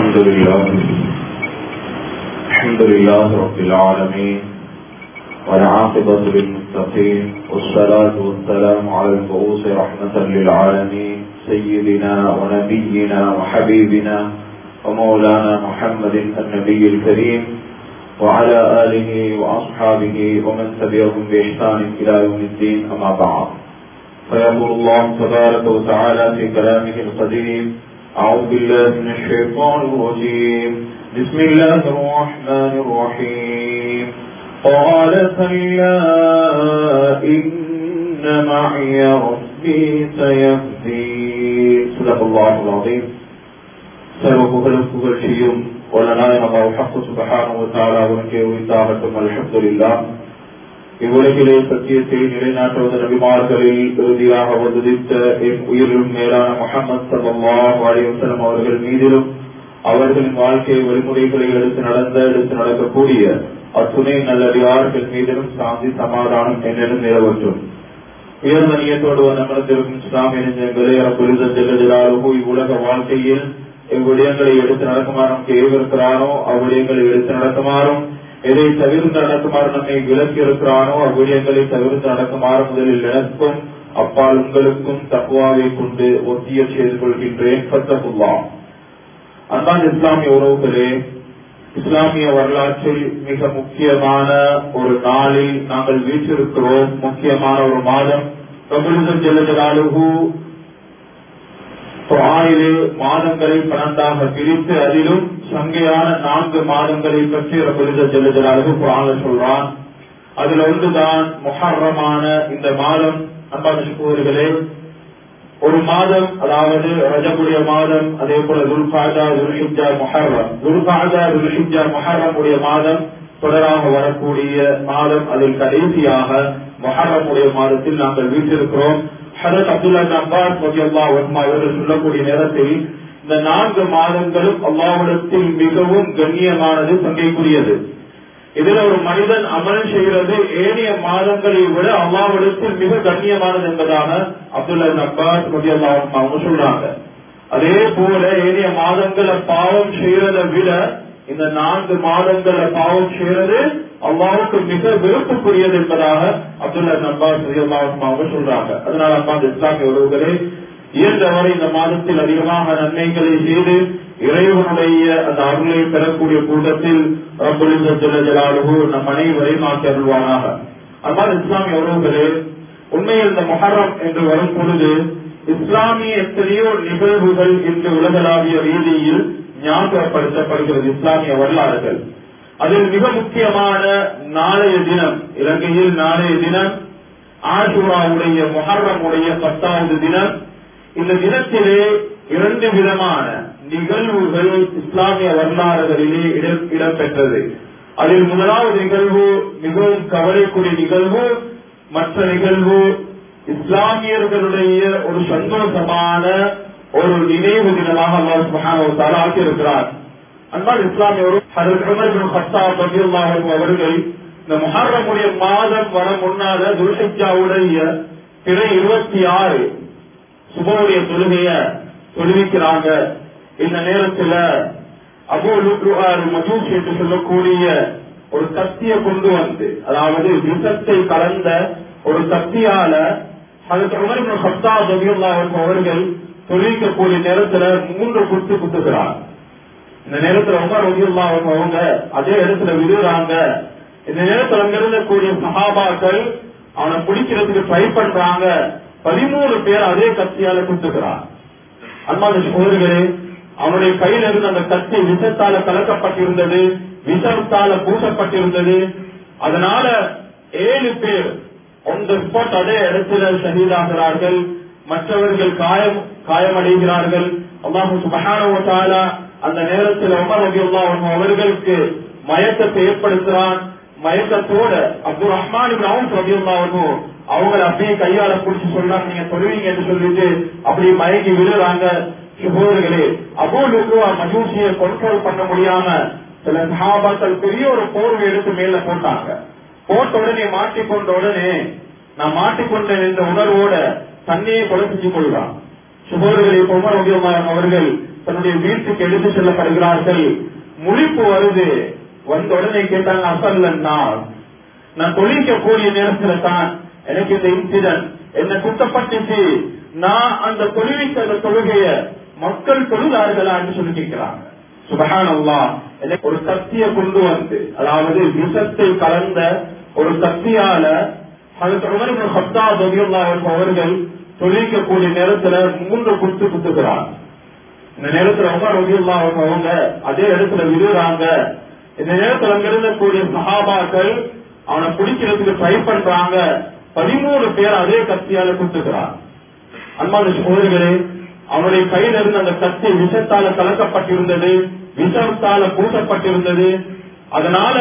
الحمد لله الحمد لله رب العالمين والعاقبة للمتقين والصلاة والسلام على البعوث رحمة للعالمين سيدنا ونبينا وحبيبنا ومولانا محمد النبي الكريم وعلى آله وأصحابه ومن تبعهم بإحسان إلى يوم الدين أما بعد فيقول الله تبارك وتعالى في كلامه القديم أعوذ بالله من الشيطان الرجيم بسم الله الرحمن الرحيم قال كلا إن معي ربي سيهدين صدق الله العظيم சர்வ புகழும் புகழ்ச்சியும் வல்லநாயகம் அல்லாஹ் ஹக்கு சுபஹானஹு வ தஆலா அவனுக்கே உரித்தாகட்டும் அல்ஹம்துலில்லாஹ் இவ்வுலகிலே சத்தியத்தை நிலைநாட்டுவது நபிமார்களில் இறுதியாக உதித்த என் உயிரிலும் மேலான முகமது ஸல்லல்லாஹு அலைஹி வஸல்லம் அவர்கள் மீதிலும் அவர்களின் வாழ்க்கை வழிமுறைகளை எடுத்து நடந்த எடுத்து நடக்கக்கூடிய அத்துணை நல்லடியார்கள் மீதிலும் சாந்தி சமாதானம் என்னிடம் நிலவற்றும் உயர்ந்த நியத்தோடு நம்மிடத்திற்கும் இஸ்லாமிய நெஞ்சங்களே ரப்புலிச ஜெல்லஜலாலுஹு இவ்வுலக வாழ்க்கையில் எவ்விடயங்களை எடுத்து நடக்குமாறு நமக்கு ஏவிருக்கிறானோ அவ்விடயங்களை எடுத்து நடக்குமாறும் எதை தவிர்த்து நடக்குமாறு நம்மை விலக்கி இருக்கிறானோ அவ்விடயங்களை தவிர்த்து நடக்குமாறு முதலில் எனக்கும் அப்பால் உங்களுக்கும் தக்குவாவை கொண்டு ஒத்திய செய்து கொள்கின்றேன் பத்தகுல்லா அன்பான் இஸ்லாமிய உறவுகளே இஸ்லாமிய வரலாற்றில் மிக முக்கியமான ஒரு நாளில் நாங்கள் வீற்றிருக்கிறோம் முக்கியமான ஒரு மாதம் பிரபுலிசம் ஜெல்லஜலாலுகு குரானிலே மாதங்களை பன்னெண்டாக பிரித்து அதிலும் சங்கையான நான்கு மாதங்களை பற்றி ரபுலித ஜெல்லஜலாலுக்கு குரான சொல்றான் அதுல ஒன்றுதான் முஹர்ரமான இந்த மாதம் அம்பாதிகளே ஒரு மாதம் அதாவது ரஜகுடைய மாதம் அதே போல துல்காஜா துல்ஹிஜா முஹர்ரம் துல்காஜா துல்ஹிஜா முஹர்ரம் உடைய மாதம் தொடராக வரக்கூடிய மாதம் அதில் கடைசியாக முஹர்ரமுடைய மாதத்தில் நாங்கள் வீட்டிருக்கிறோம் ஹரத் அப்துல்லா அப்பாஸ் அல்லா வர்மா இவர்கள் சொல்லக்கூடிய நேரத்தில் இந்த நான்கு மாதங்களும் அல்லாவிடத்தில் மிகவும் கண்ணியமானது சங்கைக்குரியது இதுல ஒரு மனிதன் அமல் செய்கிறது ஏனைய மாதங்களை விட அல்லாவிடத்தில் மிக கண்ணியமானது என்பதாக அப்துல்லா அப்பாஸ் மதி அல்லா அவங்க சொல்றாங்க அதே போல ஏனைய மாதங்களை பாவம் செய்யறதை விட இந்த நான்கு மாதங்கள பாவம் செய்யறது அல்லாவுக்கு மிக விருப்பக்குரியது என்பதாக அப்துல்லா நப்பாஸ் அவங்க சொல்றாங்க அதனால அப்பா இஸ்லாமிய உறவுகளே இயன்றவரை இந்த மாதத்தில் அதிகமாக நன்மைகளை செய்து இறைவனுடைய அந்த அருளை பெறக்கூடிய கூட்டத்தில் ரபுலிசலாலுகு நம் அனைவரையும் ஆக்கி அருள்வானாக அதனால் இஸ்லாமிய உறவுகளே உண்மையில் இந்த மொஹரம் என்று வரும் பொழுது இஸ்லாமிய எத்தனையோ நிகழ்வுகள் இன்று உலகளாவிய ரீதியில் ஞாபகப்படுத்தப்படுகிறது இஸ்லாமிய வரலாறுகள் அதில் மிக முக்கியமான நாளைய தினம் இலங்கையில் நாளைய தினம் ஆஷுராவுடைய மொஹர்ரமுடைய பத்தாவது தினம் இந்த தினத்திலே இரண்டு விதமான நிகழ்வுகள் இஸ்லாமிய வரலாறுகளிலே இடம்பெற்றது அதில் முதலாவது நிகழ்வு மிகவும் கவலைக்குரிய நிகழ்வு மற்ற நிகழ்வு இஸ்லாமியர்களுடைய ஒரு சந்தோஷமான ஒரு நினைவு தினமாக அல்லாஹ் சுபஹானஹு ஆக்கியிருக்கிறார் அன்பால் இஸ்லாமிய ஒரு அவர்கள் இந்த முஹர்ரமுடைய மாதம் வர முன்னால துல்ஹிஜாவுடைய பிறை இருபத்தி ஆறு சுபவுடைய தொழுகைய தொழுவிக்கிறாங்க இந்த நேரத்துல அபு மஜூஸ் என்று சொல்லக்கூடிய ஒரு கத்திய கொண்டு வந்து அதாவது விஷத்தை கலந்த ஒரு கத்தியால அதுக்கு உமர் சப்தா அவர்கள் தொழிலிக்கக்கூடிய நேரத்துல மூன்று குத்து குத்துகிறார் இந்த நேரத்துல உமர் ரபியுல்லா அவங்க அதே இடத்துல விழுறாங்க இந்த நேரத்துல அங்க இருந்தக்கூடிய சஹாபாக்கள் அவனை பிடிக்கிறதுக்கு ட்ரை பண்றாங்க பதிமூணு பேர் அதே கத்தியால குத்துக்கிறான் அன்பான சோதர்களே அவனுடைய கையில இருந்து அந்த கத்தி விஷத்தால கலக்கப்பட்டிருந்தது விஷத்தால பூசப்பட்டிருந்தது அதனால ஏழு பேர் ஒன் ஸ்பாட் அதே இடத்துல ஷஹீதாகிறார்கள் மற்றவர்கள் காயம் காயமடைகிறார்கள் அல்லாஹு சுபஹான அந்த நேரத்தில் உமர் ரபியுல்லா அவர்களுக்கு மயக்கத்தை ஏற்படுத்துறான் மயக்கத்தோட அப்துல் ரஹ்மான் ரபியுல்லா அவங்களை அப்படியே கையால புடிச்சு சொல்றாங்க நீங்க சொல்லுவீங்க என்று சொல்லிட்டு அப்படி மயங்கி விழுறாங்க சுகோதர்களே அபோ லுக்குவா மஜூசிய கண்ட்ரோல் பண்ண முடியாம சில சஹாபாக்கள் பெரிய ஒரு போர்வை எடுத்து மேல போட்டாங்க போட்ட உடனே மாட்டிக்கொண்ட உடனே நான் மாட்டிக்கொண்ட இந்த உணர்வோட தன்னையே கொலை செஞ்சு கொள்றான் சுகோதரர்கள் இப்ப உமர் உதயமாறன் அவர்கள் தன்னுடைய வீட்டுக்கு எடுத்து செல்லப்படுகிறார்கள் முழிப்பு வருது வந்த உடனே கேட்டாங்க அசல்லன்னா நான் தொழிக்க கூடிய நேரத்துல தான் எனக்கு இந்த இன்சிடென்ட் என்ன குத்தப்பட்டுச்சு நான் அந்த தொழுவித்த அந்த தொழுகைய மக்கள் தொழுதார்களான்னு சொல்லி கேட்கிறாங்க சுபஹான் எனக்கு ஒரு சக்தியை கொண்டு வந்து அதாவது விஷத்தை கலந்த ஒரு சக்தியால அவர்கள் தொழிக்கக்கூடிய நேரத்துல மூன்று குத்து குத்துக்கிறார் இந்த நேரத்துல உமர் ரபியுல்லா அவங்க அதே இடத்துல விழுறாங்க இந்த நேரத்துல அங்க இருந்தக்கூடிய சஹாபாக்கள் அவனை பிடிக்கிறதுக்கு ட்ரை பண்றாங்க பதிமூணு பேர் அதே கத்தியால குத்துக்கிறார் அன்பான சோதரிகளே அவனுடைய கையில இருந்த அந்த கத்தி விஷத்தால கலக்கப்பட்டிருந்தது விஷத்தால பூசப்பட்டிருந்தது அதனால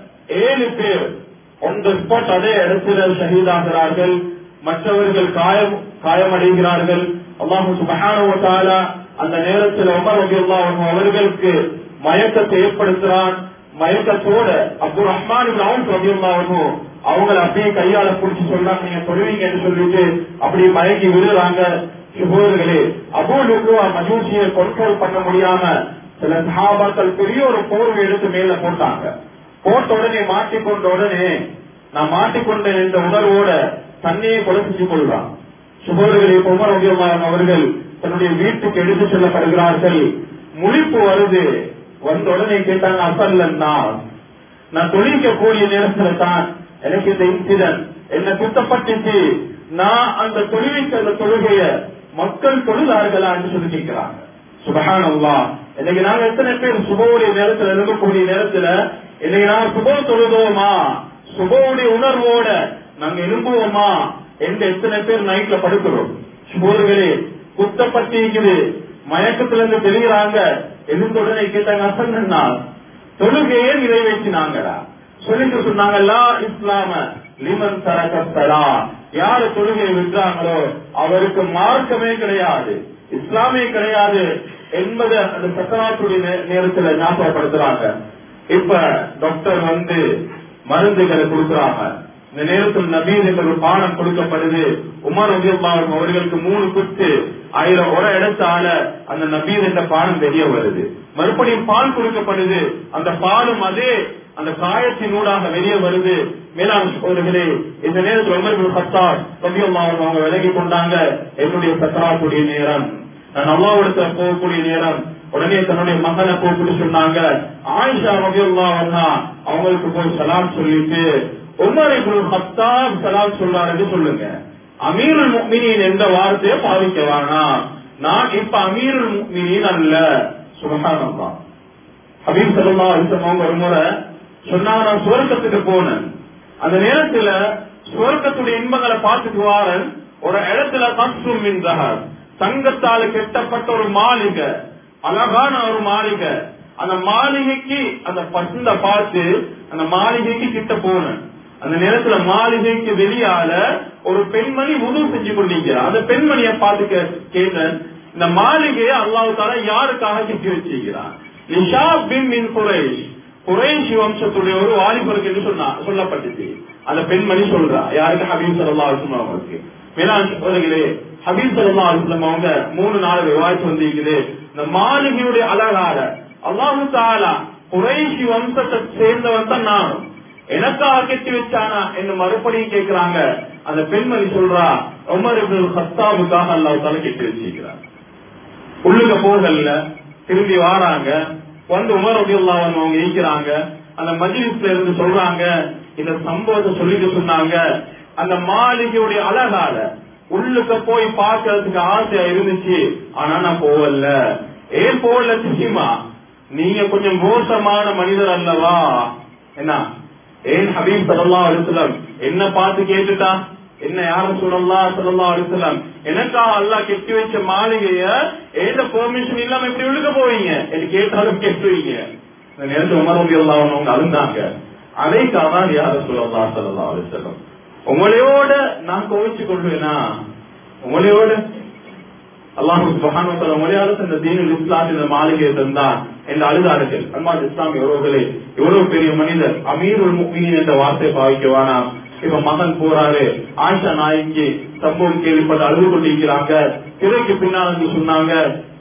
ஏழு பேர் ஒன் த ஸ்பாட் அதே இடத்துல ஷஹீதாகிறார்கள் மற்றவர்கள் காயம் காயமடைகிறார்கள் அல்லாஹு சுபஹான அந்த நேரத்தில் உமர் ரபியுல்லா அவர்களுக்கு மயக்கத்தை ஏற்படுத்துறான் மயக்கத்தோட அப்துல் ரஹ்மான் ரபியுல்லா அவங்களை அப்படியே கையால புடிச்சு சொல்றாங்க நீங்க சொல்லுவீங்கன்னு சொல்லிட்டு அப்படியே மயக்கி விழுறாங்க சகோதரர்களே அபோலுக்குவா மஜூசியை கண்ட்ரோல் பண்ண முடியாம சில சஹாபாக்கள் பெரிய ஒரு போர்வை எடுத்து மேல போட்டாங்க போட்ட உடனே மாட்டிக்கொண்ட உடனே நான் மாட்டிக்கொண்ட இந்த உணர்வோட தண்ணியை கொலை செஞ்சு கொள்றான் சுகோதரர்களே உமர் உதயமான் அவர்கள் தன்னுடைய வீட்டுக்கு எடுத்து செல்லப்படுகிறார்கள் முழிப்பு வருது வந்த உடனே கேட்டாங்க அசல்லன்னா நான் தொழிக்க கூடிய நேரத்துல தான் எனக்கு இந்த இன்சிடென்ட் என்ன குத்தப்பட்டுச்சு நான் அந்த தொழுவிக்க அந்த தொழுகைய மக்கள் தொழுதார்களான்னு சொல்லி கேட்கிறாங்க சுபஹான் அல்லா இன்னைக்கு நாங்க எத்தனை பேர் சுபவுடைய நேரத்துல இருக்கக்கூடிய நேரத்துல இன்னைக்கு நாங்க சுப தொழுதோமா சுபவுடைய உணர்வோட நாங்க எழும்புவோமா எந்த எத்தனை பேர் நைட்ல படுக்கிறோம் சுபோர்களே குத்தப்பட்டிருக்குது மயக்கத்துல இருந்து தெரிகிறாங்க எழுந்த உடனே கேட்டாங்க அசன்னா தொழுகையே நிறைவேற்றினாங்களா சொல்லிட்டு சொன்னாங்கல்லா இஸ்லாம லிமன் தரகத்தலா யாரு தொழுகையை விடுறாங்களோ அவருக்கு மார்க்கமே கிடையாது இஸ்லாமே கிடையாது என்பதை அந்த சக்கராத்துடைய நேரத்துல ஞாபகப்படுத்துறாங்க இப்ப டாக்டர் வந்து மருந்துகளை கொடுக்கறாங்க இந்த நேரத்தில் நபீர் என்ற ஒரு பாடம் கொடுக்கப்படுது உமர் உதயபாலம் அவர்களுக்கு மூணு குத்து ஆயிரம் ஒரு இடத்தால அந்த நபீர் என்ற பாடம் தெரிய வருது மறுபடியும் பால் கொடுக்கப்படுது அந்த பாலும் அதே அந்த காயத்தின் ஊடாக வெளியே வருது மேலாண் சோதர்களே இந்த நேரத்தில் உமர் சத்தார் கபியம்மாவும் அவங்க விலகி கொண்டாங்க என்னுடைய சத்தராக்கூடிய நேரம் நான் அல்லாவிடத்துல போகக்கூடிய நேரம் உடனே தன்னுடைய மகனை கூப்பிட்டு சொன்னாங்க ஆயிஷா ரபியுல்லா அவங்களுக்கு போய் சலாம் சொல்லிட்டு உமர் இப்னு ஹத்தாப் சலாம் சொல்லாருன்னு சொல்லுங்க அமீருல் முக்மினின் என்ற வார்த்தையை பாவிக்க வேணாம் நான் இப்ப அமீருல் முக்மினின் அல்ல சுபஹானல்லா ஹபீப் சல்லா அலிசம் ஒரு முறை சொன்னாங்க நான் சுவர்க்கத்துக்கு போனேன் அந்த நேரத்துல சுவர்க்கத்துடைய இன்பங்களை பார்த்துட்டு வாரன் ஒரு இடத்துல கஸ்டும் மின்றார் தங்கத்தால கெட்டப்பட்ட ஒரு மாளிகை அழகான ஒரு மாளிகை அந்த மாளிகைக்கு அந்த பசுந்த பார்த்து அந்த மாளிகைக்கு கிட்ட போனேன் அந்த நேரத்துல மாளிகைக்கு வெளியால ஒரு பெண்மணி உதவு செஞ்சு கொண்டிருக்கிறார் அந்த பெண்மணியை பார்த்து கே- கேட்டேன் இந்த மாளிகையை அல்லாஹ் தாலா யாருக்காக கட்டி வச்சிருக்கிறார் நிஷா பின் மின் குறைஷ் குறைஷ் வம்சத்துடைய ஒரு வாலிபருக்கு என்று சொன்னா சொல்லப்பட்டுச்சு அந்த பெண்மணி சொல்றா யாருக்கு ஹபீப் சல்லா அலுவலம் அவங்களுக்கு மேலாண் சோதரிகளே ஹபீப் சல்லா அலுவலம் அவங்க மூணு நாள் விவாதிச்சு வந்திருக்குது இந்த மாளிகையுடைய அழகால அல்லாஹு தாலா குறைஷி வம்சத்தை சேர்ந்தவன் தான் நானும் எனக்காக கெட்டி வச்சானா என்று மறுபடியும் கேட்கிறாங்க அந்த பெண்மணி சொல்றா உமர் இப்னு ஹத்தாபுக்காக அல்லாஹ் தாலா கெட்டி வச்சிருக்கிறார் உள்ளுக போகல திரும்பி வாராங்க வந்து உமர் ரபியுல்லா அவங்க இருக்கிறாங்க அந்த மஜ்லிஸ்ல இருந்து சொல்றாங்க இந்த சம்பவத்தை சொல்லிட்டு சொன்னாங்க அந்த மாளிகையுடைய அழகால உள்ளுக்க போய் பார்க்கறதுக்கு ஆசையா இருந்துச்சு ஆனா நான் போகல ஏன் போகல தெரியுமா நீங்க கொஞ்சம் மோசமான மனிதர் அல்லவா என்ன ஏன் ஹபீப் சல்லா அலிஸ்லாம் என்ன பார்த்து கேட்டுட்டா என்ன யாரும் சொல்லலாம் சொல்லலாம் அலிஸ்லாம் எனக்கா அல்லாஹ் கெட்டி வச்ச மாளிகைய ஏத பெர்மிஷன் இல்லாம எப்படி விழுக போவீங்க என்று கேட்டாலும் கேட்டுவீங்க இந்த நேரத்தில் உமர் ரபி அல்லா அவங்க அழுந்தாங்க அதைக்காதான் யாரும் சொல்லலாம் சொல்லலாம் அலிஸ்லாம் உங்களையோட நான் கோவிச்சு கொள்வேனா உங்களையோட அல்லாஹு சுபஹானு வ தஆலா மொழியால இந்த தீனுல் இஸ்லாம் இந்த மாளிகையை தந்தான் என்று அழுதார்கள் அன்பான் இஸ்லாமிய உறவுகளே எவ்வளவு பெரிய மனிதர் அமீருல் முக்மினின் என்ற வார்த்தை பாவிக்கவானா இப்ப மகன் போறாரு ஆயிஷா நாய்க்கு சம்பவம் கேள்விப்பட்டு அழுது கொண்டிருக்கிறாங்க திரைக்கு பின்னால் வந்து சொன்னாங்க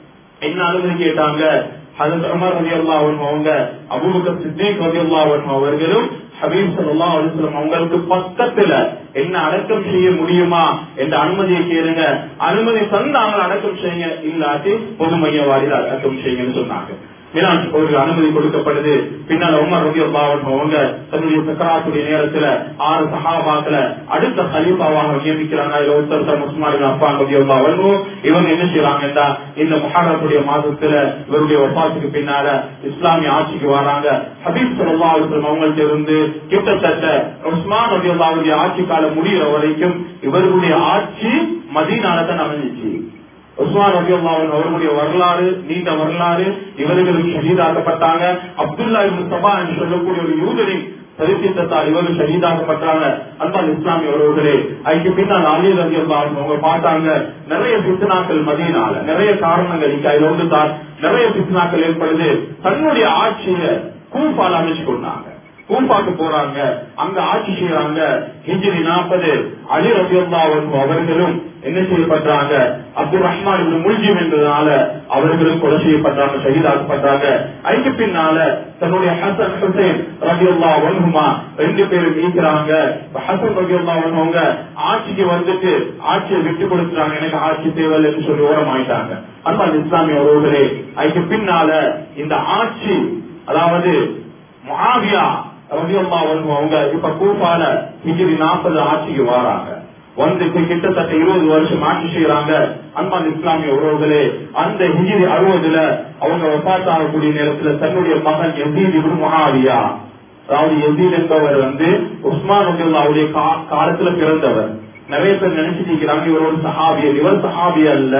என்ன அனுமதி கேட்டாங்க ஹதரத் உமர் ரலியல்லாஹு அன்ஹு அவங்க அபூபக்கர் சித்திக் ரலியல்லாஹு அன்ஹு அவர்களும் ஹபீப் ஸல்லல்லாஹு அலைஹி வஸல்லம் அவங்களுக்கு பக்கத்துல என்ன அடக்கம் செய்ய முடியுமா என்ற அனுமதியை கேளுங்க அனுமதி தந்தாங்க அடக்கம் செய்யுங்க இல்லாட்டி பொது மையவாடியில் அடக்கம் செய்யுங்கன்னு சொன்னாங்க மீனான் ஒரு அனுமதி கொடுக்கப்படுது பின்னால் உமர் ரவி அவங்க தன்னுடைய சக்கராத்துடைய நேரத்துல ஆறு சஹாபாக்களை அடுத்த ஹலீஃபாவாக நியமிக்கிறாங்க இதுல ஒருத்தர் உஸ்மான் அப்பான் ரவி இவங்க என்ன செய்யறாங்கன்னா இந்த முஹாரத்துடைய மாதத்துல இவருடைய ஒப்பாத்துக்கு பின்னால இஸ்லாமிய ஆட்சிக்கு வராங்க ஹபீப் சல்லா அவங்கள்ட்ட இருந்து கிட்டத்தட்ட உஸ்மான் ரவி அல்லாவுடைய ஆட்சி காலம் முடிகிற வரைக்கும் இவர்களுடைய ஆட்சி மதீனால தான் அமைஞ்சிச்சு உஸ்மான் ரபி அவர்களுடைய வரலாறு நீண்ட வரலாறு இவர்களும் ஷஹீதாக்கப்பட்டாங்க அப்துல்லா இப்னு சபா என்று சொல்லக்கூடிய ஒரு யூதரின் சரித்திரத்தால் இவர்கள் ஷஹீதாக்கப்பட்டாங்க அன்பால் இஸ்லாமிய உறவுகளே அதுக்கு பின்னால் அலி ரபி அவங்க பார்த்தாங்க நிறைய பித்னாக்கள் மதியனால நிறைய காரணங்கள் இங்க அதுல ஒன்று தான் நிறைய பித்னாக்கள் ஏற்படுது தன்னுடைய ஆட்சியை கூப்பால் அமைச்சு கொண்டாங்க கூப்பாக்கு போறாங்க அங்க ஆட்சி செய்யறாங்க ஹிஜ்ரி நாற்பது அலி ரபியுல்லா அவர்களும் என்ன செய்யப்படுறாங்க அப்துல் ரஹ்மான் இப்னு முல்ஜிம் என்றதுனால அவர்களும் கொலை செய்யப்பட்டாங்க ஷஹீதாக்கப்பட்டாங்க அதுக்கு பின்னால தன்னுடைய ஹசன் ஹுசைன் ரபியுல்லா வன்ஹுமா ரெண்டு பேரும் நீக்கிறாங்க ஹசன் ரபியுல்லா வன்ஹவங்க ஆட்சிக்கு வந்துட்டு ஆட்சியை விட்டு கொடுத்துறாங்க எனக்கு ஆட்சி தேவையில்லை என்று சொல்லி ஓரமாயிட்டாங்க அன்பா இஸ்லாமிய உறவுகளே அதுக்கு பின்னால இந்த ஆட்சி அதாவது முஆவியா ரபியுல்லா அவங்க இப்ப கூப்பால ஹிஜ்ரி நாற்பது ஆட்சிக்கு வராங்க வந்து கிட்டத்தட்ட இருபது வருஷம் ஆட்சி செய்யறாங்க அன்பான் இஸ்லாமிய உறவுகளே அந்த ஹிஜிரி அறுபதுல அவங்க ஒப்பாத்து ஆகக்கூடிய நேரத்துல தன்னுடைய மகன் எசீத் இப்னு முஹாவியா அதாவது எசீத் என்பவர் வந்து உஸ்மான் அவருடைய காலத்துல பிறந்தவர் நிறைய பேர் நினைச்சிட்டு இருக்கிறாங்க இவர் ஒரு சஹாபியர் இவர் சஹாபிய அல்ல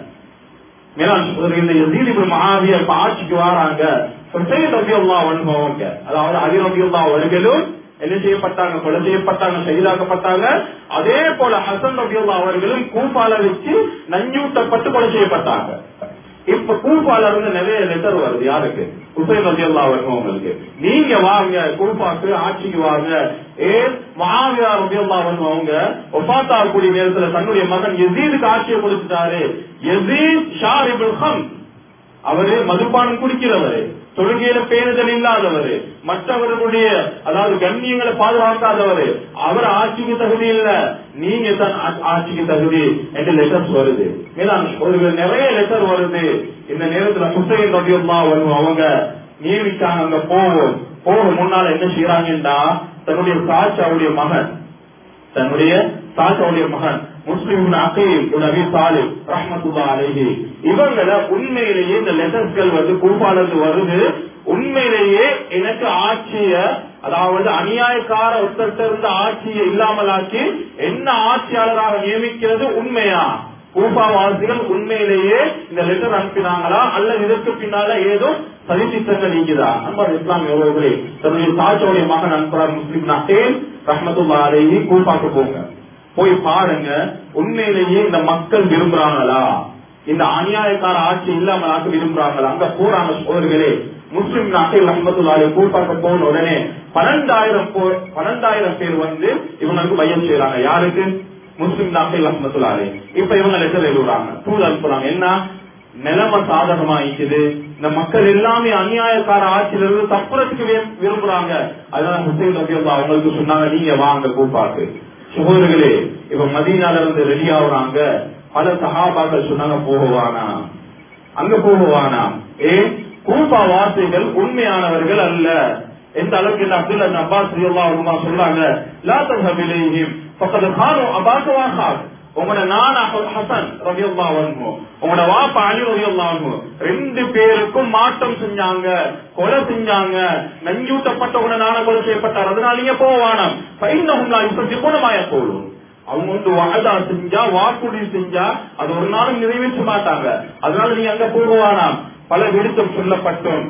மேலாண் இந்த எசீத் இப்னு முஹாவியா இப்ப ஆட்சிக்கு வராங்க ஹுசைன் ரபியுல்லா அவங்க அதாவது அலி ரபியுல்லா அவர்களும் என்ன செய்யப்பட்டாங்க கொலை செய்யப்பட்டாங்க ஷஹீதாக்கப்பட்டாங்க அதே போல ஹசன் ரபியுல்லா அவர்களும் கூப்பால வச்சு நஞ்சூட்டப்பட்டு கொலை செய்யப்பட்டாங்க இப்ப கூப்பால இருந்து நிறைய லெட்டர் வருது யாருக்கு ஹுசைன் ரபியுல்லா அவர்களுக்கு நீங்க வாங்க கூப்பாக்கு ஆட்சிக்கு வாங்க ஏன் மகாவியா ரபியுல்லா அவங்க ஒபாத்தா கூடிய நேரத்துல தன்னுடைய மகன் எசீதுக்கு ஆட்சியை கொடுத்துட்டாரு எசீத் ஷாரிபுல் ஹம் அவரு மதுபானம் குடிக்கிறவரு தொழுகையில பேணுதல் இல்லாதவர் மற்றவர்களுடைய அதாவது கண்ணியங்களை பாதுகாக்காதவர் அவர் ஆட்சிக்கு தகுதி இல்ல நீங்க தான் ஆட்சிக்கு தகுதி என்று லெட்டர்ஸ் வருது மேலாண் ஒரு நிறைய லெட்டர் வருது இந்த நேரத்துல ஹுசைன் ரபியுல்லா வரும் அவங்க நியமிச்சாங்க அங்க போவோம் போக முன்னால என்ன செய்யறாங்கன்னா தன்னுடைய சாட்சி அவருடைய மகன் தன்னுடைய சாட்சியுடைய மகன் முஸ்லிம் அகீல் நபி சாலிம் ரஹமத்துல்லா அலைஹி இவங்கள உண்மையிலேயே இந்த லெட்டர்ஸ்கள் வந்து கூப்பாளர்கள் வருது உண்மையிலேயே எனக்கு ஆட்சிய அதாவது அநியாயக்கார ஒருத்தர் இருந்த ஆட்சியை இல்லாமலாக்கி என்ன ஆட்சியாளராக நியமிக்கிறது உண்மையா கூப்பாவாசிகள் உண்மையிலேயே இந்த லெட்டர் அனுப்பினாங்களா அல்லது இதற்கு பின்னால ஏதோ சதித்திட்டங்கள் நீக்குதா அன்பார் இஸ்லாமிய உறவுகளே தன்னுடைய தாட்சியுடைய மகன் அனுப்புறார் முஸ்லிம் நட்டேன் ரஹமத்துல்லா அலைஹி கூப்பாக்கு போங்க போய் பாருங்க உண்மையிலேயே இந்த மக்கள் விரும்புறாங்களா இந்த அநியாயக்கார ஆட்சி இல்லாம நாட்டு விரும்புறாங்களா அங்க போறாங்க சோழர்களே முஸ்லிம் நாட்டில் ரஹமத்துல்லாலே கூப்பாக்க போன உடனே பன்னெண்டாயிரம் பன்னெண்டாயிரம் பேர் வந்து இவங்களுக்கு மையம் செய்யறாங்க யாருக்கு முஸ்லிம் நாட்டில் ரஹமத்துல்லாலே இப்ப இவங்க லெட்டர் எழுதுறாங்க தூள் அனுப்புறாங்க என்ன நிலைமை சாதகமா இருக்குது இந்த மக்கள் எல்லாமே அநியாயக்கார ஆட்சியிலிருந்து தப்புறதுக்கு விரும்புறாங்க அதனால ஹுசைன் ரபி அவங்களுக்கு சொன்னாங்க நீங்க வாங்க கூப்பாக்கு சகோதரர்களே இப்ப மதீனால இருந்து ரெடி ஆகுறாங்க பல சகாபாக்கள் சொன்னாங்க போகவானா அங்க போகவானா ஏ கூப்பா வார்த்தைகள் உண்மையானவர்கள் அல்ல எந்த அளவுக்கு இந்த அப்துல் அப்பாஸ் அவங்க சொல்றாங்க லா தஹபிலேஹிம் பக்கத்து காணும் அபாசவாகாது உங்களோட நானா ஹசன் ரவியல்லா வன்மோ உங்களோட வாப்பா அலி ரவியல்லா வன்மோ ரெண்டு பேருக்கும் மாற்றம் செஞ்சாங்க கொலை செஞ்சாங்க நஞ்சூட்டப்பட்ட உடனே நான கொலை செய்யப்பட்டார் அதனால நீங்க போவானம் பைந்தகுண்டா இப்ப குணமாய போடும் அவங்க வந்து வாதா செஞ்சா வாக்குறுதி செஞ்சா அது ஒரு நாளும் நிறைவேற்ற மாட்டாங்க அதனால நீங்க அங்க போகுவானாம் பல விடுத்தம் சொல்லப்பட்டோம்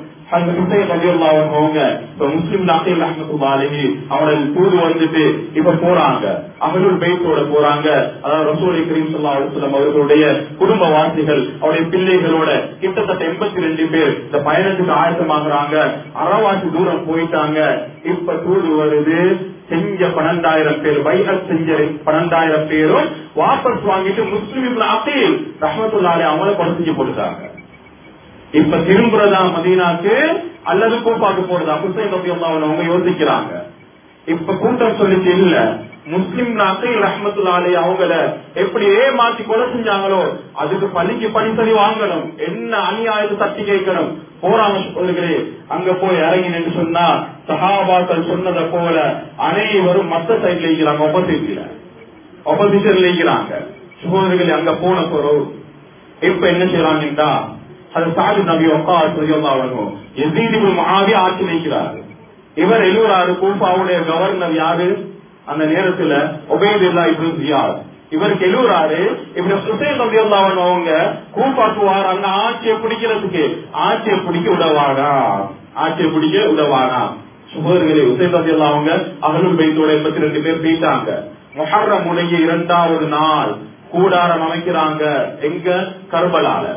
முஸ்லிம் நாட்டில் அவனோட தூது வந்துட்டு இப்ப போறாங்க அவர்கள் பெய்த்தோட போறாங்க அதாவது ரசூலை கரீம் சொல்லா அலுவலம் அவர்களுடைய குடும்ப வாசிகள் அவருடைய பிள்ளைகளோட கிட்டத்தட்ட எண்பத்தி ரெண்டு பேர் இந்த பயணத்துக்கு ஆயத்தமாகறாங்க அறவாசி தூரம் போயிட்டாங்க இப்ப தூது வருது செஞ்ச பன்னெண்டாயிரம் பேர் வைகத் செஞ்ச பன்னெண்டாயிரம் பேரும் வாபஸ் வாங்கிட்டு முஸ்லிம் அப்பீல் ரஹமத்துல்லாலே அவங்கள கொலை செஞ்சு போட்டுட்டாங்க இப்ப திரும்புறதா மதீனாக்கு அல்லது கூப்பாக்கு போறதா ஹுசைன் ரபி அவங்க யோசிக்கிறாங்க இப்ப கூட்டம் சொல்லிச்சு இல்ல முஸ்லிம் நாட்டில் ரஹமத்துல்லாலே அவங்கள எப்படி ஏமாத்தி கொலை செஞ்சாங்களோ அதுக்கு பள்ளிக்கு பணிசரி வாங்கணும் என்ன அநியாயத்தை தட்டி கேட்கணும் போறாங்க சொல்லுகிறே அங்க போய் இறங்கி நின்று சொன்னா சஹாபாக்கள் சொன்னதை போல அனைவரும் மத்த சைட்ல இருக்கிறாங்க ஒப்போசிட்ல ஒப்போசிஷன்ல இருக்கிறாங்க சகோதரிகள் அங்க போன போறோம் இப்ப என்ன செய்யறாங்கன்னா அது சாது நபி ஒக்கா சொல்லியும் எசீதிபு மாவி ஆட்சி வைக்கிறார் இவர் எழுவுறாரு கூஃபாவுடைய கவர்னர் யாரு அந்த நேரத்துல ஒபேதுல்லா இப்னு ஜியாத் இவருக்கு எழுவுறாரு இப்படி சுசைன் நபி அவங்க கூஃபாக்கு வாராங்க ஆட்சியை பிடிக்கிறதுக்கு ஆட்சியை பிடிக்க உதவானா ஆட்சியை பிடிக்க உதவானா சுகோதரிகளே உசைன் நபி அவங்க அகலும் பைத்தோட எண்பத்தி ரெண்டு பேர் போயிட்டாங்க மொஹர்ரம் உடைய இரண்டாவது நாள் கூடாரம் அமைக்கிறாங்க எங்க கர்பலால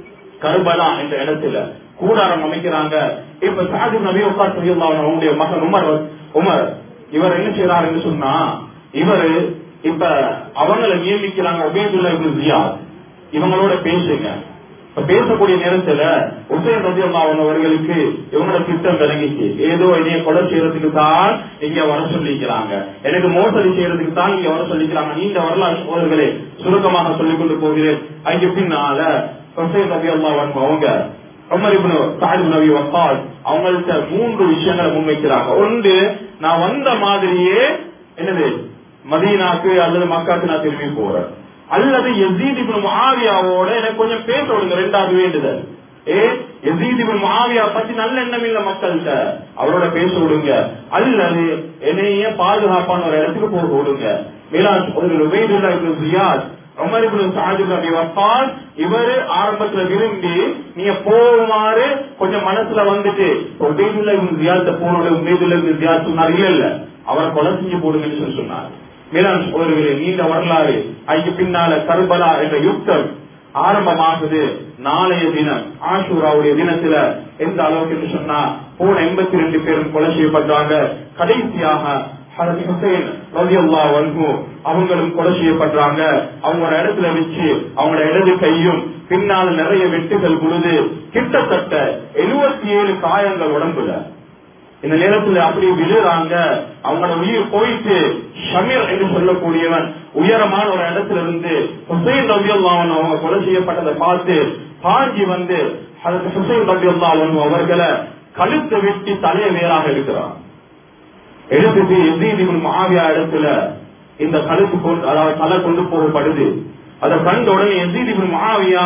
கர்பலா என்ற இடத்துல கூடாரம் அமைக்கிறாங்க இப்ப சாது நபி உட்கார் அவங்களுடைய மகன் உமர் உமர் இவர் என்ன செய்யறாருன்னு சொன்னா இவரு இப்ப அவங்களை நியமிக்கிறாங்க உபேதுல்லா இப்னு ஜியாத் இவங்களோட பேசுங்க இப்ப பேசக்கூடிய நேரத்துல உசைன் ரதி அவர்களுக்கு இவங்களோட திட்டம் விளங்கிச்சு ஏதோ என்னைய கொலை செய்யறதுக்கு தான் இங்க வர சொல்லிக்கிறாங்க எனக்கு மோசடி செய்யறதுக்கு தான் இங்க வர சொல்லிக்கிறாங்க நீண்ட வரலாறு சோழர்களே சுருக்கமாக சொல்லிக் கொண்டு போகிறேன் அதுக்கு பின்னால உசைன் ரதி அவங்க உமர் இப்னு சாது நபி வக்கால் அவங்கள்ட்ட மூன்று விஷயங்களை முன்வைக்கிறாங்க ஒன்று நான் வந்த மாதிரியே என்னது மதீனாக்கு அல்லது மக்காக்கு நான் திரும்பி போறேன் அல்லது எசீத் இப்னு முஆவியாவோட எனக்கு கொஞ்சம் பேச விடுங்க ரெண்டாவது வேண்டுதல் ஏ எசீத் இப்னு முஆவியா பத்தி நல்ல எண்ணம் இல்ல மக்கள்கிட்ட அவரோட பேச விடுங்க அல்லது என்னைய பாதுகாப்பான ஒரு இடத்துக்கு போக விடுங்க மேலாண் ஒரு உபேதுல்லா இப்னு ஜியாத் உமர் இப்னு சாது நபி வக்காஸ் இவரு ஆரம்பத்துல விரும்பி நீங்க போகுமாறு கொஞ்சம் மனசுல வந்துட்டு உபேதுல்லா இப்னு ஜியாத்த போனோட உபேதுல்லா இப்னு ஜியாத் சொன்னார் இல்ல இல்ல அவரை கொலை செஞ்சு போடுங்கன்னு சொல்லி சொன்னார் மேலாண் சோழர்களே நீண்ட வரலாறு அதுக்கு பின்னால கர்பலா என்ற யுத்தம் ஆரம்பமாகுது நாளைய தினம் ஆஷூராவுடைய தினத்துல எந்த அளவுக்கு என்று சொன்னா போன எண்பத்தி ரெண்டு பேரும் கொலை செய்யப்பட்டாங்க கடைசியாக ஹரத் ஹுசைன் ரலியல்லாஹு அன்ஹு அவங்களும் கொலை செய்யப்படுறாங்க அவங்களோட இடத்துல வச்சு அவங்களோட இடது கையும் பின்னால் நிறைய வெட்டுகள் பொழுது கிட்டத்தட்ட எழுபத்தி ஏழு காயங்கள் உடம்புல இந்த நேரத்துல அப்படி விழுறாங்க அவங்களோட உயிர் போயிட்டு ஷமீர் என்று சொல்லக்கூடியவன் உயரமான ஒரு இடத்துல இருந்து ஹுசைன் ரபியுல்லாவன் அவங்க கொலை செய்யப்பட்டதை பார்த்து பாஞ்சி வந்து அதற்கு ஹுசைன் ரபியுல்லாவன் அவர்களை கழுத்தை வெட்டி தலையை வேறாக எடுக்கிறான் எடுத்துட்டு எசீதிபின் மாவியா இடத்துல இந்த கழுத்து கொண்டு அதாவது தலை கொண்டு போகப்படுது அதை கண்ட உடனே எசீதிபின் மாவியா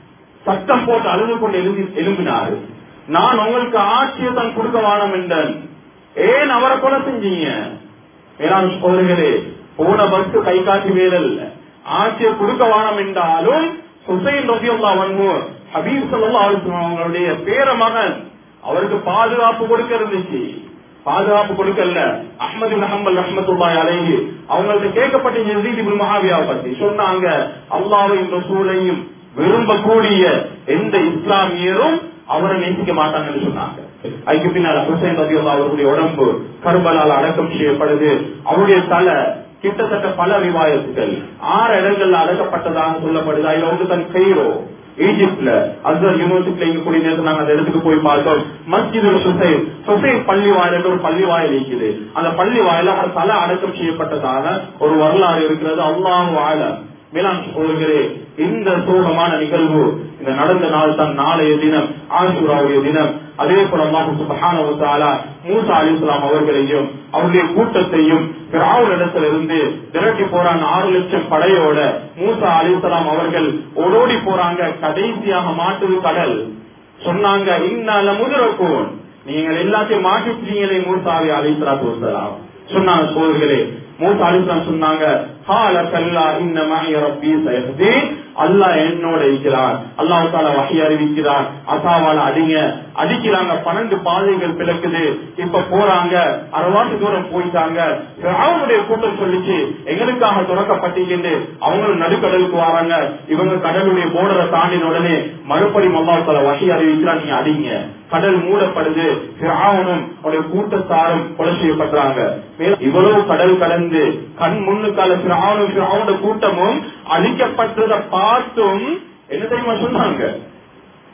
சத்தம் போட்டு அழுது கொண்டு எழுதி எழும்பினாரு நான் உங்களுக்கு ஆட்சியை தான் கொடுக்க வானம் என்றேன் ஏன் அவரை கொலை செஞ்சீங்க வேளாண் சோதர்களே போன பஸ் கை காட்டி வேலல் ஆட்சியை கொடுக்க வானம் என்றாலும் ஹுசைன் ரபியுல்லா வன்மு ஹபீப் சல்லா அவங்களுடைய பேர மகன் அவருக்கு பாதுகாப்பு கொடுக்க இருந்துச்சு பாதுகாப்பு கொடுக்கல அஹ்மது பின் ஹம்பல் ரஹ்மத்துல்லாஹி அலைஹி அவங்கள்ட்ட கேட்கப்பட்ட யஸீத் இப்னு முஆவியா பத்தி சொன்னாங்க அல்லாஹ்வையும் ரசூலையும் விரும்பக்கூடிய எந்த இஸ்லாமியரும் அவரை நேசிக்க மாட்டாங்கன்னு சொன்னாங்க அதுக்கு பின்னால் ஹுசைன் ரதியுல்லா அவர்களுடைய உடம்பு கர்பலால் அடக்கம் செய்யப்படுது அவருடைய தலை கிட்டத்தட்ட பல ரிவாயத்துகள் ஆறு இடங்கள்ல அடக்கப்பட்டதாக சொல்லப்படுது அதுல வந்து தன் கெய்ரோ ஈஜிப்ட்ல அசர் யூனிவர்சிட்டியில இங்க கூடிய நேரத்தில் நாங்க அந்த இடத்துக்கு போய் பார்த்தோம் மஸ்ஜிது சுசைன் சுசைன் பள்ளி வாயில் ஒரு பள்ளி வாயில் இருக்குது அந்த பள்ளி வாயில அவர் தலை அடக்கம் செய்யப்பட்டதாக ஒரு வரலாறு இருக்கிறது அல்லாஹ் வாழ மேலாண் சோழர்களே இந்த சோகமான நிகழ்வு இந்த நடந்த நாள் தான் நாளைய தினம் ஆசூராவுடைய தினம் அதே போல அல்லாஹு சுபஹானஹு வ தஆலா மூசா அலைஹிஸ்ஸலாம் அவர்களையும் அவருடைய கூட்டத்தையும் பிராவுல் இடத்துல இருந்து திரட்டி போறாங்க ஆறு லட்சம் படையோட மூசா அலைஹிஸ்ஸலாம் அவர்கள் ஓடோடி போறாங்க கடைசியாக மாட்டுது கடல் சொன்னாங்க இன்னால முதிரக்கும் நீங்கள் எல்லாத்தையும் மாட்டிட்டீங்களே மூசாவி அலைஹிஸ்ஸலாத்து வஸலாம் சொன்னாங்க சோழர்களே மூசா அலிஸ்லாம் சொன்னாங்க ஹால கல்லா இன்ன மஹிய ரப்பி சயஹ்தி அல்லாஹ் என்னோட இருக்கிறார் அல்லாஹ் தாலா வஹி அறிவிக்கிறார் அசாவால அடிங்க அடிக்கிறாங்க பன்னெண்டு பாதைகள் பிளக்குது இப்ப போறாங்க அரைவாட்டு தூரம் போயிட்டாங்க அவனுடைய கூட்டம் சொல்லிச்சு எங்களுக்காக துறக்கப்பட்டீங்கன்னு அவங்களும் நடுக்கடலுக்கு வராங்க இவங்க கடலுடைய போர்டரை தாண்டின உடனே மறுபடியும் அல்லாஹ் தாலா வஹி அறிவிக்கிறார் நீங்க அடிங்க கடல் மூடப்படுது பிராவனும் அவருடைய கூட்டத்தாரும் கொலை செய்யப்படுறாங்க மேலும் இவ்வளவு கடல் கடந்து கண் முன்னுக்கால பிராவனும் பிராவோட கூட்டமும் அழிக்கப்பட்டதை பார்த்தும் என்ன தெரியுமா சொன்னாங்க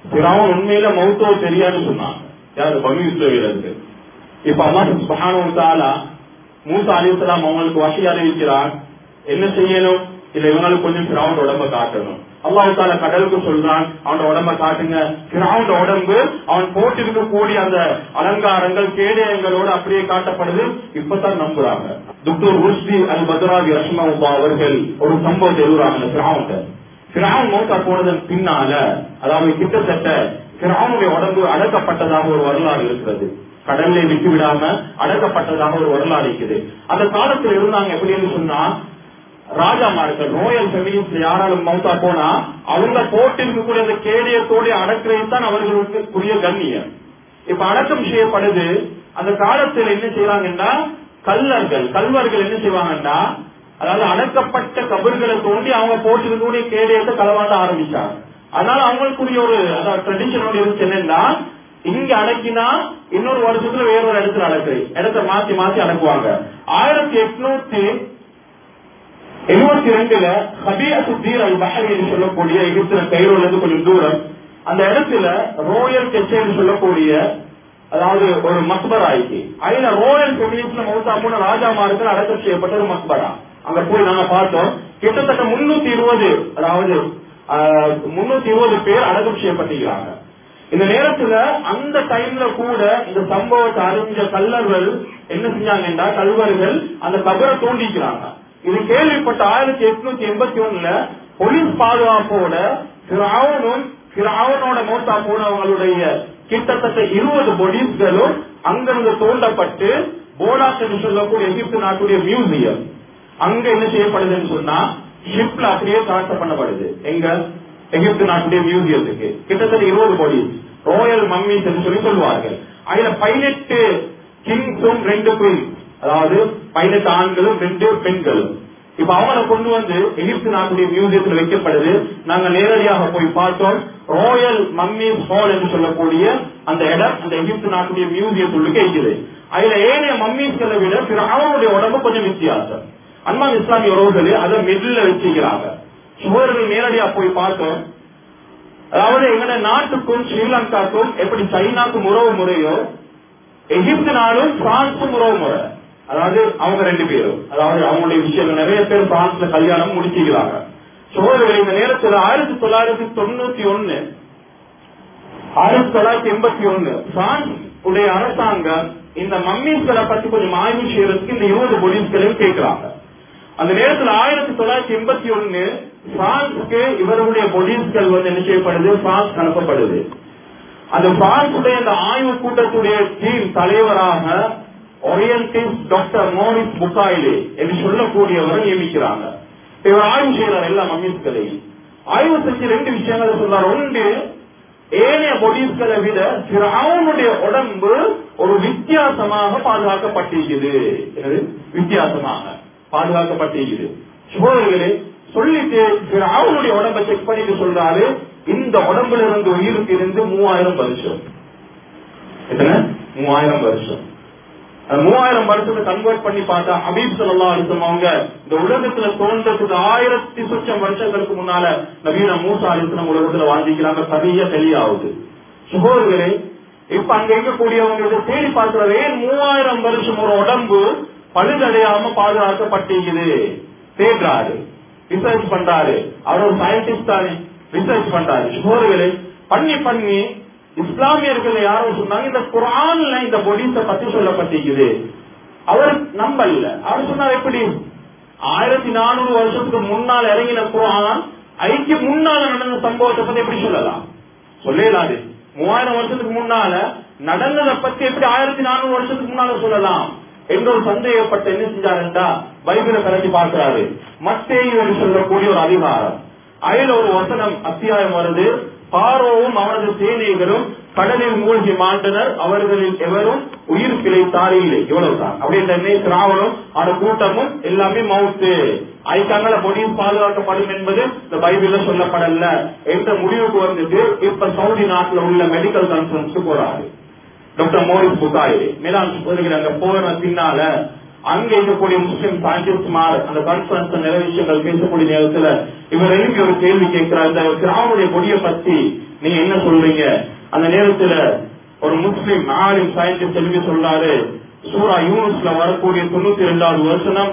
பிறவன் உண்மையில மௌத்தோ தெரியாதுன்னு சொன்னாங்க யாரு பனு இஸ்ரேலுக்கு இப்ப அல்லாஹ் சுப்ஹானஹு வ தஆலா மூசா அலைஹிஸ்ஸலாம் அவங்களுக்கு வஹி அறிவிக்கிறார் என்ன செய்யணும் இல்ல இவங்களுக்கு கொஞ்சம் பிறவன் உடம்ப காட்டணும் அல்லாஹ் தால கடலுக்கு சொல்றான் அவனோட உடம்ப காட்டுங்க பிறவன் உடம்பு அவன் போட்டிருக்கக்கூடிய அந்த அலங்காரங்கள் கேடயங்களோடு அப்படியே காட்டப்படுது இப்பதான் நம்புறாங்க டாக்டர் ருஷ்டி அல் பத்ராவி ரஷ்மா அவர்கள் ஒரு சம்பவத்தை எழுதுறாங்க பிராவுண்ட பிராவன் மௌத்தா போனதன் பின்னால அதாவது கிட்டத்தட்ட பிராவனுடைய உடம்பு அடக்கப்பட்டதாக ஒரு வரலாறு இருக்கிறது கடல்ல விட்டு விடாம அடக்கப்பட்டதாக ஒரு வரலாறு இருக்குது அந்த காலத்துல இருந்தாங்க எப்படின்னு சொன்னா ராஜாமார்கள் ரோயல் ஃபெமிலிஸ்ல யாராலும் மௌத்தா போனா அவங்க போட்டிருக்கக்கூடிய அந்த கேடயத்தோட அடக்கிறது தான் அவர்களுக்குரிய கண்ணியம் இப்ப அடக்கம் செய்யப்படுது அந்த காலத்துல என்ன செய்யறாங்கன்னா கல்லர்கள் கல்வர்கள் என்ன செய்வாங்கன்னா அதாவது அடக்கப்பட்ட கபர்களை தோண்டி அவங்க போட்டிருக்கக்கூடிய கேடயத்தை களவாண்ட ஆரம்பிச்சாங்க அதனால அவங்களுக்குரிய ஒரு அதாவது ட்ரெடிஷனோட இருந்துச்சு என்னன்னா இங்க அடக்கினா இன்னொரு வருஷத்துல வேற ஒரு இடத்துல அடக்கு இடத்த மாத்தி மாத்தி அடக்குவாங்க ஆயிரத்தி எட்நூத்தி எழுபத்தி ரெண்டுல ஹபியசுத்தீர் அல் பஹரி என்று சொல்லக்கூடிய எகிப்துல கைரோல இருந்து கொஞ்சம் தூரம் அந்த இடத்துல ரோயல் கெச்சேன்னு சொல்லக்கூடிய அதாவது ஒரு மக்பரா ஆயிடுச்சு அதுல ரோயல் ஃபெமினிஸ்ட்ல மௌத்தா போன ராஜாமார்கள் அடக்கம் செய்யப்பட்ட ஒரு மக்பரா அங்க போய் நாங்க பார்த்தோம் கிட்டத்தட்ட முன்னூத்தி இருபது அதாவது முன்னூத்தி இருபது பேர் அடக்கம் செய்யப்பட்டிருக்கிறாங்க இந்த நேரத்துல அந்த டைம்ல கூட இந்த சம்பவத்தை அறிஞ்ச கல்லர்கள் என்ன செஞ்சாங்கன்னா கல்வர்கள் அந்த கபரை தோண்டிக்கிறாங்க இது கேள்விப்பட்ட ஆயிரத்தி எட்நூத்தி எண்பத்தி ஒண்ணுல போலீஸ் பாதுகாப்போட பிராவனும் பிராவனோட மோட்டா போனவங்களுடைய கிட்டத்தட்ட இருபது பொடிஸ்களும் அங்கிருந்து தோண்டப்பட்டு போலாஸ் என்று சொல்லக்கூடிய எகிப்து நாட்டுடைய மியூசியம் அங்க என்ன செய்யப்படுதுன்னு சொன்னா ஷிப்ல அப்படியே டிரான்ஸ்பர் பண்ணப்படுது எங்க எகிப்து நாட்டுடைய மியூசியத்துக்கு கிட்டத்தட்ட இருபது கோடி ரோயல் மம்மிஸ் என்று சொல்லி சொல்லுவார்கள் அதுல பதினெட்டு கிங்ஸும் ரெண்டு குயின்ஸ் அதாவது பதினெட்டு ஆண்களும் ரெண்டு பெண்களும் இப்ப அவங்களை கொண்டு வந்து எகிப்து நாட்டுடைய மியூசியத்தில் வைக்கப்படுது நாங்க நேரடியாக போய் பார்த்தோம் ரோயல் மம்மிஸ் ஹால் என்று சொல்லக்கூடிய அந்த இடம் அந்த எகிப்து நாட்டுடைய மியூசியத்துள்ளுக்கு இருக்குது அதுல ஏனைய மம்மீஸ்களை விட பிற அவனுடைய உடம்பு கொஞ்சம் வித்தியாசம் அன்பான் இஸ்லாமிய உறவுகளே அதை மிடில் வச்சுக்கிறாங்க சுவர்கள் நேரடியா போய் பார்த்தோம் அதாவது எங்கட நாட்டுக்கும் ஸ்ரீலங்காக்கும் எப்படி சைனாக்கும் உறவு முறையோ எகிப்து நாடும் பிரான்ஸும் உறவு முறை அதாவது அவங்க ரெண்டு பேரும் அதாவது அவங்களுடைய விஷயங்கள் நிறைய பேர் பிரான்ஸ்ல கல்யாணம் முடிச்சுக்கிறாங்க சோழர்கள் இந்த நேரத்தில் ஆயிரத்தி தொள்ளாயிரத்தி தொண்ணூத்தி ஒன்னு ஆயிரத்தி தொள்ளாயிரத்தி எண்பத்தி ஒன்னு பிரான்ஸ் உடைய அரசாங்கம் இந்த மம்மீஸ்களை பத்தி கொஞ்சம் ஆய்வு செய்யறதுக்கு இந்த இருபது போலீஸ்களையும் கேட்கிறாங்க அந்த நேரத்தில் ஆயிரத்தி தொள்ளாயிரத்தி எண்பத்தி ஒன்னு பிரான்ஸுக்கு இவர்களுடைய போலீஸ்கள் வந்து என்ன செய்யப்படுது பிரான்ஸ் அனுப்பப்படுது அந்த பிரான்சுடைய அந்த ஆய்வு கூட்டத்துடைய டீம் தலைவராக ஒரியன்டிஸ்ட் டாக்டர் மோரிஸ் புகாயிலே என்று சொல்லக்கூடியவரை நியமிக்கிறாங்க இவர் ஆய்வு செய்யறார் எல்லா மம்மீஸ்களையும் ஆய்வு செஞ்சு ரெண்டு விஷயங்களை சொல்றார் ஒன்று ஏனைய பொடிஸ்களை விட அவனுடைய உடம்பு ஒரு வித்தியாசமாக பாதுகாக்கப்பட்டிருக்குது என்னது? வித்தியாசமாக பாதுகாக்கப்பட்டிருக்குது சோழர்களே சொல்லிட்டு அவனுடைய உடம்பை செக் பண்ணிட்டு சொல்றாரு இந்த உடம்புல இருந்து உயிருக்கு இருந்து மூவாயிரம் வருஷம் எத்தனை மூவாயிரம் வருஷம் அந்த மூவாயிரம் வருஷத்தை கன்வெர்ட் பண்ணி பார்த்தா ஹபீப் சல்லா அலிசம் அவங்க இந்த உலகத்துல தோன்றதுக்கு ஆயிரத்தி சொச்சம் வருஷங்களுக்கு முன்னால நவீன மூசா அலிசனம் உலகத்துல வாழ்ந்திக்கிறாங்க சரியா தெளியாகுது சுகோதரர்களே இப்ப அங்க இருக்கக்கூடியவங்க இதை தேடி பார்க்கிறார் ஏன் மூவாயிரம் வருஷம் ஒரு உடம்பு பழுதடையாம பாதுகாக்கப்பட்டிருக்குது தேடுறாரு ரிசர்ச் பண்றாரு அவர் ஒரு சயின்டிஸ்ட் தானே ரிசர்ச் பண்றாரு சுகோதரர்களே பண்ணி பண்ணி இஸ்லாமியர்கள் யாரோ சொன்னாங்க இந்த குரான்ல இந்த பொடிச பத்தி சொல்லப்பட்டிருக்குது அவர் நம்பல அவர் சொன்னார் எப்படி ஆயிரத்தி நானூறு வருஷத்துக்கு முன்னால் இறங்கின குரான் ஐக்கு முன்னால நடந்த சம்பவத்தை பத்தி எப்படி சொல்லலாம் சொல்லலாது மூவாயிரம் வருஷத்துக்கு முன்னால நடந்ததை பத்தி எப்படி ஆயிரத்தி நானூறு வருஷத்துக்கு முன்னால சொல்லலாம் என்ற ஒரு சந்தேகப்பட்ட என்ன செஞ்சாருண்டா பைபிளை கலட்டி பார்க்கிறாரு மத்தேயு என்று சொல்லக்கூடிய ஒரு அதிகாரம் அதுல ஒரு வசனம் அத்தியாயம் வருது பாரோவும் அவனது சேனைகளும் கடலில் மூழ்கி மாண்டனர் அவர்களில் எவரும் உயிர் பிழைத்தாரே இல்லை இவ்வளவுதான் அப்படியே தன்னை திராவணம் அந்த கூட்டமும் எல்லாமே மவுத்து ஐக்காங்கள பொடியும் பாதுகாக்கப்படும் என்பது இந்த பைபிள்ல சொல்லப்படல என்ற முடிவுக்கு வந்துட்டு இப்ப சவுதி நாட்டுல உள்ள மெடிக்கல் கான்பரன்ஸ் போறாரு டாக்டர் மோரிஸ் புகாரி மேலாண் சொல்லுகிறாங்க போன பின்னால அங்க இருக்கக்கூடிய முஸ்லிம் சயின்டிஸ்ட்மார் அந்த கான்பரன்ஸ் நிறைய விஷயங்கள் பேசக்கூடிய நேரத்துல இவர் எழுப்பி ஒரு கேள்வி கேட்கிறார் இந்த கிராமனுடைய கொடியை பத்தி நீங்க என்ன சொல்றீங்க அந்த நேரத்துல ஒரு முஸ்லிம் ஆலிம் சயின்டிஸ்ட் எழுப்பி சொல்றாரு சூரா யூனுஸ்ல வரக்கூடிய தொண்ணூத்தி ரெண்டாவது வருஷனம்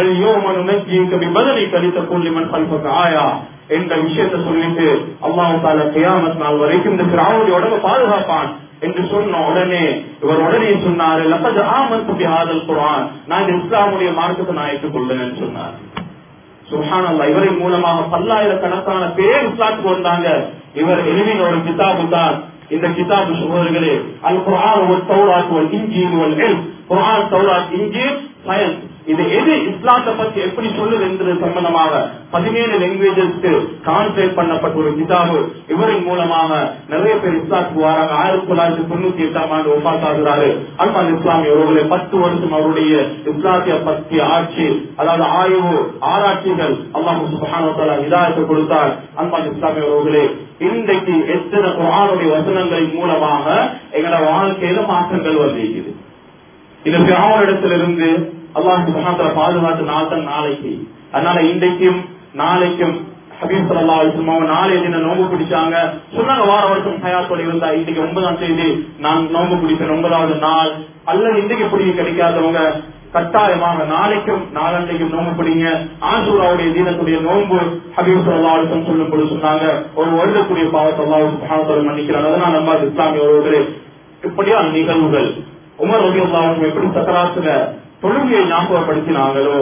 பதிலை கழித்த கொள்ளிமன் கல்பக்க ஆயா என்ற விஷயத்தை சொல்லிட்டு அல்லாஹ் தால கியாமத் நாள் வரைக்கும் இந்த கிராமனுடைய உடம்ப பாதுகாப்பான் என்று சொன்ன உடனே இவர் உடனே சொன்னாரு லப்பது ஆமன் துபி ஆதல் குரான் நான் இந்த இஸ்லாமுடைய மார்க்கத்தை நான் ஏற்றுக்கொள்ளுன்னு சொன்னார் சுஹானல்லா இவரின் மூலமாக பல்லாயிரக்கணக்கான பேர் இஸ்லாத்துக்கு வந்தாங்க இவர் எழுதின ஒரு கிதாபு தான் இந்த கிதாபு சகோதரர்களே அல் குரான் ஒரு தௌராத் ஒரு இன்ஜீன் ஒரு எல் குரான் தௌராத் இன்ஜீன் சயன்ஸ் இது எது இஸ்லாத்தை பத்தி எப்படி சொல்லுது என்பது சம்பந்தமாக பதினேழு லாங்குவேஜஸ்க்கு டிரான்ஸ்லேட் பண்ணப்பட்ட ஒரு கிதாபு இவரின் மூலமாக நிறைய பேர் இஸ்லாத்துக்கு வராங்க ஆயிரத்தி தொள்ளாயிரத்தி தொண்ணூத்தி எட்டாம் ஆண்டு ஒப்பாஸ் ஆகிறாரு அல்பான் இஸ்லாமிய அவர்களே பத்து வருஷம் அவருடைய இஸ்லாத்திய பத்தி ஆட்சி அதாவது ஆய்வு ஆராய்ச்சிகள் அல்லாஹ் சுபஹானோ இதாயத்தை கொடுத்தார் அல்பான் இஸ்லாமிய அவர்களே இன்றைக்கு எத்தனை குரானுடைய வசனங்களின் மூலமாக எங்களோட வாழ்க்கையில மாற்றங்கள் வந்திருக்குது இந்த பிராவனிடத்திலிருந்து அல்லாஹ் சுபஹானத்துல பாதுகாத்து நாள் தான் நாளைக்கு அதனால இன்றைக்கும் நாளைக்கும் ஹபீப் சல்லா அவங்க நாளைய தினம் நோம்பு பிடிச்சாங்க சொன்னாங்க வார வருஷம் ஹயாத்தோட இருந்தா இன்னைக்கு ஒன்பதாம் தேதி நான் நோம்பு பிடிப்பேன் ஒன்பதாவது நாள் அல்லது இன்றைக்கு பிடிக்க கிடைக்காதவங்க கட்டாயமாக நாளைக்கும் நாளன்றைக்கும் நோம்பு பிடிங்க ஆசூராவுடைய தீனத்துடைய நோன்பு ஹபீப் சல்லா அலுவலம் சொல்லும் போது சொன்னாங்க ஒரு வருடத்துடைய பாவத்தை அல்லாஹ் சுபஹானத்தோட மன்னிக்கிறாங்க அதனால நம்ம இஸ்லாமிய ஒருவர்களே இப்படியான நிகழ்வுகள் உமர் ரவி அல்லாவும் எப்படி சக்கராத்துல தொழுகையை ஞாபகப்படுத்தினாங்களோ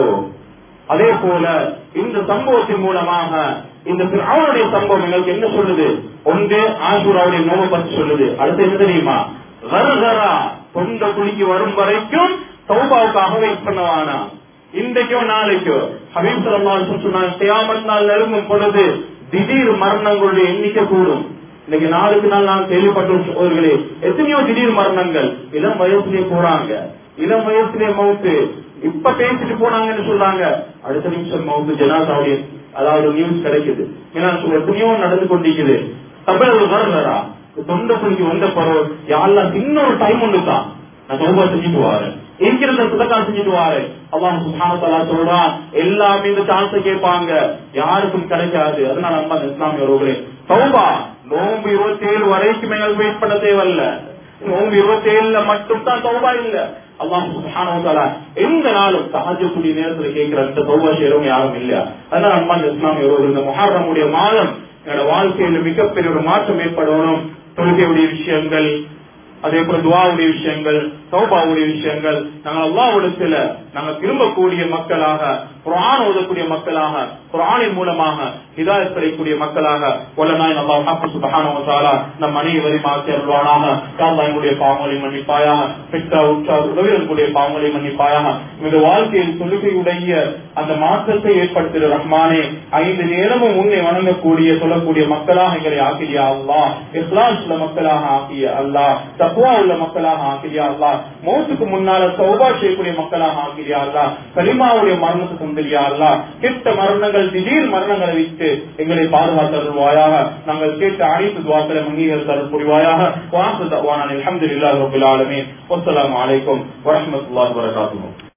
அதே போல இந்த சம்பவத்தின் மூலமாக இந்த அவனுடைய சம்பவம் எங்களுக்கு என்ன சொல்லுது ஒன்று ஆசூராவுடைய நோவை பற்றி சொல்லுது அடுத்து என்ன தெரியுமா கருகரா தொண்ட குளிக்கு வரும் வரைக்கும் சௌபாவுக்காக வெயிட் பண்ணவானா இன்றைக்கோ நாளைக்கோ ஹபீப் சல்லாஹ் சொன்னாங்க தியாமத் நாள் நெருங்கும் பொழுது திடீர் மரணங்களுடைய எண்ணிக்கை கூடும் இன்னைக்கு நாளுக்கு நாள் நான் கேள்விப்பட்டவர்களே எத்தனையோ திடீர் மரணங்கள் இளம் வயசுலயே போறாங்க இளம் வயசுலயே மவுத்து இப்ப பேசிட்டு போனாங்கன்னு சொல்றாங்க அடுத்த நிமிஷம் மவுத்து ஜனாசாவுடைய அதாவது நியூஸ் கிடைக்குது ஏன்னா சொல்ல எத்தனையோ நடந்து கொண்டிருக்குது தமிழ் வரலரா தொண்டை புலிக்கு வந்த பருவம் யாரெல்லாம் இன்னொரு டைம் ஒன்று தான் நான் ரொம்ப செஞ்சுட்டு வாரேன் இருக்கிறத சுதக்கா செஞ்சுட்டு வாரேன் அல்லாஹ் சுப்ஹானஹு சொல்றான் எல்லாமே இந்த சான்ஸை கேட்பாங்க யாருக்கும் கிடைக்காது அதனால நம்ம இஸ்லாமிய உறவுகளே சௌபா நோம்பு இருபத்தி ஏழு வரைக்கும் எங்களுக்கு வெயிட் பண்ண தேவையில்ல நோம்பு இருபத்தி ஏழுல மட்டும் தான் சௌபா இல்ல அல்லாஹ் சுப்ஹானஹு தஆலா எந்த நாளும் தஹஜ்ஜுடைய நேரத்துல கேட்கிற அந்த சௌபா செய்யறவங்க யாரும் இல்ல அதனால நம்ம இஸ்லாமிய உறவுகள் இந்த முஹர்ரமுடைய மாதம் என்னோட வாழ்க்கையில மிகப்பெரிய ஒரு மாற்றம் ஏற்படணும் தொழுகையுடைய விஷயங்கள் அதே போல துவாவுடைய விஷயங்கள் சௌபாவுடைய விஷயங்கள் நாங்கள் அல்லாவிடத்துல நாங்கள் திரும்பக்கூடிய மக்களாக குரான் ஓதக்கூடிய மக்களாக குரானின் மூலமாக ஹிதாயத் பெறக்கூடிய மக்களாக ஒல்லனாய் நல்லா ஹாப்பு சுபஹானஹு தஆலா நம் அனைவரையும் ஆக்கி அருள்வானாக யா அல்லாஹ் எங்களுடைய பாவங்களை மன்னிப்பாயாக பெற்றார் உற்றார் உறவினர்களுடைய பாவங்களை மன்னிப்பாயாக இந்த வாழ்க்கையில் தொழுகையுடைய அந்த மாற்றத்தை ஏற்படுத்துகிற ரஹ்மானே ஐந்து நேரமும் உன்னை வணங்கக்கூடிய சொல்லக்கூடிய மக்களாக எங்களை ஆக்கியா அல்லாஹ் இஸ்லாஸ் உள்ள மக்களாக ஆக்கிய அல்லாஹ் தக்குவா உள்ள மக்களாக ஆக்கியா அல்லாஹ் மௌத்துக்கு முன்னால சௌபா செய்யக்கூடிய மக்களாக ஆக்கியா அல்லாஹ் கலிமாவுடைய மரணத்தை தந்திரியா அல்லாஹ் கெட்ட மரணங்கள் திடீர் மரணங்களை விட்டு எங்களை பாதுகாத்தருள்வாயாக நாங்கள் கேட்ட அனைத்து துவாக்களை அங்கீகரித்து அருள் புரிவாயாக வாசு தவான அலமதுல்லாஹ் ரபில் ஆலமீன் வஸ்ஸலாமு அலைக்கும் வரஹ்மத்துல்லாஹி வபரகாத்துஹு